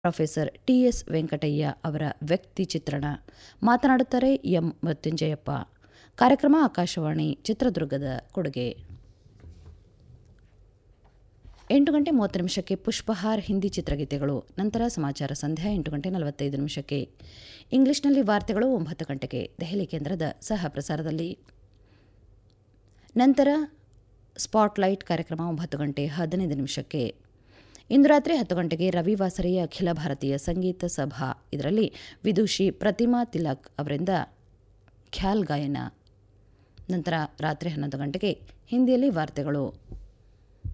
professor T S Venkataiah ಅವರ ವ್ಯಕ್ತಿ ಚಿತ್ರಣ ಮಾತನಾಡುತ್ತಾರೆ ಎಂ ಮೃತ್ಯುಂಜಯಪ್ಪ ಕಾರ್ಯಕ್ರಮ ಆಕಾಶವಾಣಿ ಚಿತ್ರದುರ್ಗದ ಕೊಡುಗೆ ಎಂಟು ಗಂಟೆ ಮೂವತ್ತು ನಿಮಿಷಕ್ಕೆ ಪುಷ್ಪಹಾರ್ ಹಿಂದಿ ಚಿತ್ರಗೀತೆಗಳು ನಂತರ ಸಮಾಚಾರ ಸಂಧ್ಯಾ ಎಂಟು ಗಂಟೆ ನಲವತ್ತೈದು ನಿಮಿಷಕ್ಕೆ ಇಂಗ್ಲಿಷ್ನಲ್ಲಿ ವಾರ್ತೆಗಳು ಒಂಬತ್ತು ಗಂಟೆಗೆ ದೆಹಲಿ ಕೇಂದ್ರದ ಸಹ ಪ್ರಸಾರದಲ್ಲಿ ನಂತರ ಸ್ಪಾಟ್ಲೈಟ್ ಕಾರ್ಯಕ್ರಮ ಒಂಬತ್ತು ಗಂಟೆ ಹದಿನೈದು ನಿಮಿಷಕ್ಕೆ ಇಂದು ರಾತ್ರಿ ಹತ್ತು ಗಂಟೆಗೆ ರವಿವಾಸರಿಯ ಅಖಿಲ ಭಾರತೀಯ ಸಂಗೀತ ಸಭಾ ಇದರಲ್ಲಿ ವಿದುಷಿ ಪ್ರತಿಮಾ ತಿಲಕ್ ಅವರಿಂದ ಖ್ಯಾಲ್ ಗಾಯನ ನಂತರ ರಾತ್ರಿ ಹನ್ನೊಂದು ಗಂಟೆಗೆ ಹಿಂದಿಯಲ್ಲಿ ವಾರ್ತೆಗಳು